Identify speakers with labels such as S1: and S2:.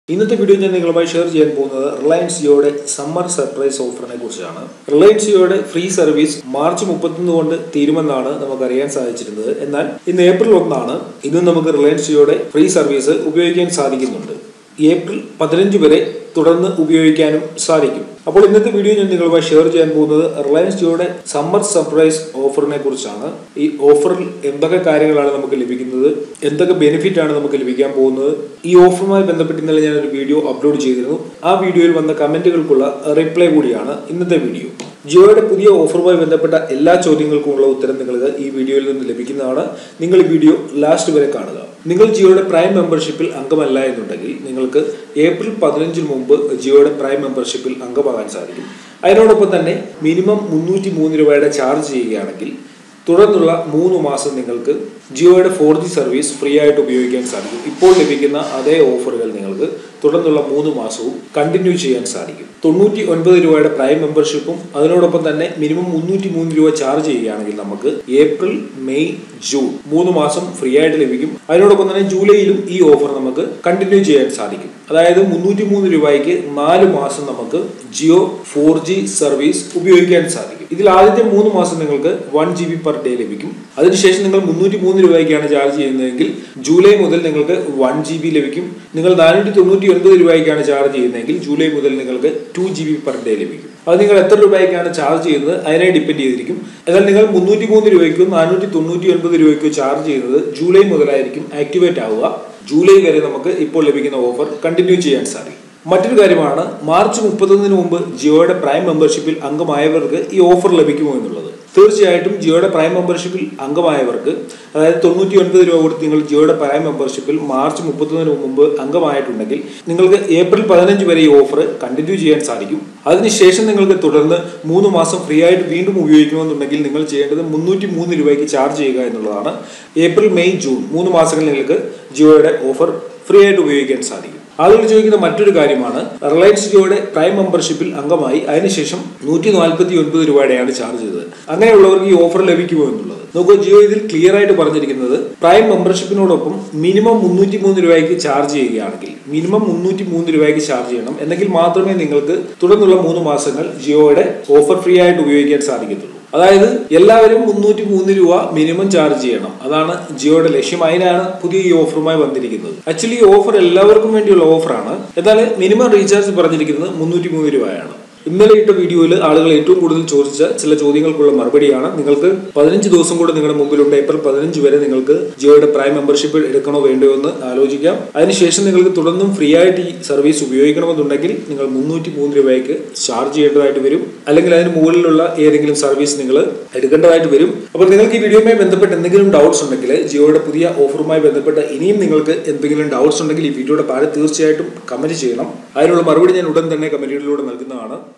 S1: ഇന്നത്തെ വീഡിയോ ഞാൻ നിങ്ങളുമായി ഷെയർ ചെയ്യാൻ പോകുന്നത് റിലയൻസ് ജിയോയുടെ സമ്മർ സർപ്രൈസ് ഓഫറിനെ കുറിച്ചാണ് റിലയൻസ് ജിയോയുടെ ഫ്രീ സർവീസ് മാർച്ച് മുപ്പത്തൊന്ന് കൊണ്ട് തീരുമെന്നാണ് നമുക്ക് അറിയാൻ സാധിച്ചിരുന്നത് എന്നാൽ ഇന്ന് ഏപ്രിൽ ഒന്നാണ് ഇന്നും നമുക്ക് റിലയൻസ് ജിയോയുടെ ഫ്രീ സർവീസ് ഉപയോഗിക്കാൻ സാധിക്കുന്നുണ്ട് ഏപ്രിൽ പതിനഞ്ച് വരെ തുടർന്ന് ഉപയോഗിക്കാനും സാധിക്കും അപ്പോൾ ഇന്നത്തെ വീഡിയോ ഞാൻ നിങ്ങളുമായി ഷെയർ ചെയ്യാൻ പോകുന്നത് റിലയൻസ് ജിയോയുടെ സമ്മർ സർപ്രൈസ് ഓഫറിനെ കുറിച്ചാണ് ഈ ഓഫറിൽ എന്തൊക്കെ കാര്യങ്ങളാണ് നമുക്ക് ലഭിക്കുന്നത് എന്തൊക്കെ ബെനിഫിറ്റ് ആണ് നമുക്ക് ലഭിക്കാൻ പോകുന്നത് ഈ ഓഫറുമായി ബന്ധപ്പെട്ട് ഇന്നലെ ഞാൻ ഒരു വീഡിയോ അപ്ലോഡ് ചെയ്തിരുന്നു ആ വീഡിയോയിൽ വന്ന കമന്റുകൾക്കുള്ള റിപ്ലൈ കൂടിയാണ് ഇന്നത്തെ വീഡിയോ ജിയോയുടെ പുതിയ ഓഫറുമായി ബന്ധപ്പെട്ട എല്ലാ ചോദ്യങ്ങൾക്കുമുള്ള ഉത്തരം നിങ്ങൾക്ക് ഈ വീഡിയോയിൽ നിന്ന് ലഭിക്കുന്നതാണ് നിങ്ങൾ ഈ വീഡിയോ ലാസ്റ്റ് വരെ കാണുക നിങ്ങൾ ജിയോയുടെ പ്രൈം മെമ്പർഷിപ്പിൽ അംഗമല്ല എന്നുണ്ടെങ്കിൽ നിങ്ങൾക്ക് ഏപ്രിൽ പതിനഞ്ചിന് മുമ്പ് ജിയോയുടെ പ്രൈം മെമ്പർഷിപ്പിൽ അംഗമാകാൻ സാധിക്കും അതിനോടൊപ്പം തന്നെ മിനിമം മുന്നൂറ്റി മൂന്ന് രൂപയുടെ ചാർജ് ചെയ്യുകയാണെങ്കിൽ തുടർന്നുള്ള മൂന്ന് മാസം നിങ്ങൾക്ക് ജിയോയുടെ ഫോർ ജി സർവീസ് ഫ്രീ ആയിട്ട് ഉപയോഗിക്കാൻ സാധിക്കും ഇപ്പോൾ ലഭിക്കുന്ന അതേ ഓഫറുകൾ നിങ്ങൾക്ക് തുടർന്നുള്ള മൂന്ന് മാസവും കണ്ടിന്യൂ ചെയ്യാൻ സാധിക്കും തൊണ്ണൂറ്റി ഒൻപത് രൂപയുടെ പ്രൈം മെമ്പർഷിപ്പും അതിനോടൊപ്പം തന്നെ മിനിമം മുന്നൂറ്റി മൂന്ന് രൂപ ചാർജ് ചെയ്യുകയാണെങ്കിൽ നമുക്ക് ഏപ്രിൽ മെയ് ജൂൺ മൂന്ന് മാസം ഫ്രീ ആയിട്ട് ലഭിക്കും അതിനോടൊപ്പം തന്നെ ജൂലൈയിലും ഈ ഓഫർ നമുക്ക് കണ്ടിന്യൂ ചെയ്യാൻ സാധിക്കും അതായത് മുന്നൂറ്റി മൂന്ന് രൂപയ്ക്ക് നാല് മാസം നമുക്ക് ജിയോ ഫോർ ജി സർവീസ് ഉപയോഗിക്കാൻ സാധിക്കും ഇതിൽ ആദ്യത്തെ മൂന്ന് മാസം നിങ്ങൾക്ക് one G B per day ലഭിക്കും അതിനുശേഷം നിങ്ങൾ മുന്നൂറ്റി മൂന്ന് രൂപയ്ക്കാണ് ചാർജ് ചെയ്യുന്നതെങ്കിൽ ജൂലൈ മുതൽ നിങ്ങൾക്ക് വൺ ജി ബി ലഭിക്കും നിങ്ങൾ നാനൂറ്റി തൊണ്ണൂറ്റി ഒൻപത് രൂപയ്ക്കാണ് ചാർജ് ചെയ്യുന്നതെങ്കിൽ ജൂലൈ മുതൽ നിങ്ങൾക്ക് two G B per day ലഭിക്കും അത് നിങ്ങൾ എത്ര രൂപയ്ക്കാണ് ചാർജ് ചെയ്യുന്നത് അതിനെ ഡിപ്പെൻഡ് ചെയ്തിരിക്കും എന്നാൽ നിങ്ങൾ മുന്നൂറ്റി മൂന്ന് രൂപയ്ക്കോ നാനൂറ്റി തൊണ്ണൂറ്റി ഒൻപത് രൂപയ്ക്കോ ചാർജ് ചെയ്യുന്നത് ജൂലൈ മുതലായിരിക്കും ആക്ടിവേറ്റ് ആവുക ജൂലൈ വരെ നമുക്ക് ഇപ്പോൾ ലഭിക്കുന്ന ഓഫർ കണ്ടിന്യൂ ചെയ്യാൻ സാധിക്കും മറ്റൊരു കാര്യമാണ് മാർച്ച് മുപ്പത്തൊന്നിന് മുമ്പ് ജിയോയുടെ പ്രൈം മെമ്പർഷിപ്പിൽ അംഗമായവർക്ക് ഈ ഓഫർ ലഭിക്കുമോ എന്നുള്ളത് തീർച്ചയായിട്ടും ജിയോയുടെ പ്രൈം മെമ്പർഷിപ്പിൽ അംഗമായവർക്ക് അതായത് തൊണ്ണൂറ്റി ഒൻപത് രൂപ കൊടുത്ത് നിങ്ങൾ ജിയോയുടെ പ്രൈം മെമ്പർഷിപ്പിൽ മാർച്ച് മുപ്പത്തൊന്നിന് മുമ്പ് അംഗമായിട്ടുണ്ടെങ്കിൽ നിങ്ങൾക്ക് ഏപ്രിൽ പതിനഞ്ച് വരെ ഈ ഓഫർ കണ്ടിന്യൂ ചെയ്യാൻ സാധിക്കും അതിനുശേഷം നിങ്ങൾക്ക് തുടർന്ന് മൂന്ന് മാസം ഫ്രീ ആയിട്ട് വീണ്ടും ഉപയോഗിക്കണമെന്നുണ്ടെങ്കിൽ നിങ്ങൾ ചെയ്യേണ്ടത് മുന്നൂറ്റി മൂന്ന് രൂപയ്ക്ക് ചാർജ് ചെയ്യുക എന്നുള്ളതാണ് ഏപ്രിൽ മെയ് ജൂൺ മൂന്ന് മാസങ്ങളിൽ നിങ്ങൾക്ക് ജിയോയുടെ ഓഫർ ഫ്രീ ആയിട്ട് ഉപയോഗിക്കാൻ സാധിക്കും ആളുകൾ ചോദിക്കുന്ന മറ്റൊരു കാര്യമാണ് റിലയൻസ് ജിയോയുടെ പ്രൈം മെമ്പർഷിപ്പിൽ അംഗമായി അതിനുശേഷം നൂറ്റി നാൽപ്പത്തി ഒൻപത് രൂപയുടെയാണ് ചാർജ് ചെയ്തത് അങ്ങനെയുള്ളവർക്ക് ഈ ഓഫർ ലഭിക്കുമോ എന്നുള്ളത് നോക്കൂ ജിയോ ഇതിൽ ക്ലിയർ ആയിട്ട് പറഞ്ഞിരിക്കുന്നത് പ്രൈം മെമ്പർഷിപ്പിനോടൊപ്പം മിനിമം മുന്നൂറ്റി മൂന്ന് രൂപയ്ക്ക് ചാർജ് ചെയ്യുകയാണെങ്കിൽ മിനിമം മുന്നൂറ്റി മൂന്ന് രൂപയ്ക്ക് ചാർജ് ചെയ്യണം എന്നെങ്കിൽ മാത്രമേ നിങ്ങൾക്ക് തുടർന്നുള്ള മൂന്ന് മാസങ്ങൾ ജിയോയുടെ ഓഫർ ഫ്രീ ആയിട്ട് ഉപയോഗിക്കാൻ സാധിക്കത്തുള്ളൂ അതായത് എല്ലാവരും മുന്നൂറ്റി മൂന്ന് രൂപ മിനിമം ചാർജ് ചെയ്യണം അതാണ് ജിയോയുടെ ലക്ഷ്യം അതിനാണ് പുതിയ ഈ ഓഫറുമായി വന്നിരിക്കുന്നത് ആക്ച്വലി ഈ ഓഫർ എല്ലാവർക്കും വേണ്ടിയുള്ള ഓഫറാണ് എന്നാൽ മിനിമം റീചാർജ് പറഞ്ഞിരിക്കുന്നത് മുന്നൂറ്റി മൂന്ന് രൂപയാണ് ഇന്നലെ ഇട്ട വീഡിയോയിൽ ആളുകൾ ഏറ്റവും കൂടുതൽ ചോദിച്ച ചില ചോദ്യങ്ങൾക്കുള്ള മറുപടിയാണ് നിങ്ങൾക്ക് പതിനഞ്ച് ദിവസം കൂടെ നിങ്ങളുടെ മുമ്പിലുണ്ട് ഏപ്രിൽ പതിനഞ്ച് വരെ നിങ്ങൾക്ക് ജിയോയുടെ പ്രൈം മെമ്പർഷിപ്പ് എടുക്കണോ വേണ്ടയോ എന്ന് ആലോചിക്കാം അതിനുശേഷം നിങ്ങൾക്ക് തുടർന്നും ഫ്രീ ആയിട്ട് ഈ സർവീസ് ഉപയോഗിക്കണമെന്നുണ്ടെങ്കിൽ നിങ്ങൾ മുന്നൂറ്റി മൂന്ന് രൂപയ്ക്ക് ചാർജ് ചെയ്യേണ്ടതായിട്ട് വരും അല്ലെങ്കിൽ അതിന് മുകളിലുള്ള ഏതെങ്കിലും സർവീസ് നിങ്ങൾ എടുക്കേണ്ടതായിട്ട് വരും അപ്പോൾ നിങ്ങൾക്ക് ഈ വീഡിയോയുമായി ബന്ധപ്പെട്ട് എന്തെങ്കിലും ഡൗട്ട്സ് ഉണ്ടെങ്കിൽ ജിയോയുടെ പുതിയ ഓഫറുമായി ബന്ധപ്പെട്ട് ഇനിയും നിങ്ങൾക്ക് എന്തെങ്കിലും ഡൗട്ട്സ് ഉണ്ടെങ്കിൽ ഈ വീഡിയോയുടെ താഴെ തീർച്ചയായിട്ടും കമന്റ് ചെയ്യണം അതിനുള്ള മറുപടി ഞാൻ ഉടൻ തന്നെ കമന്റുകളിലൂടെ നൽകുന്നതാണ്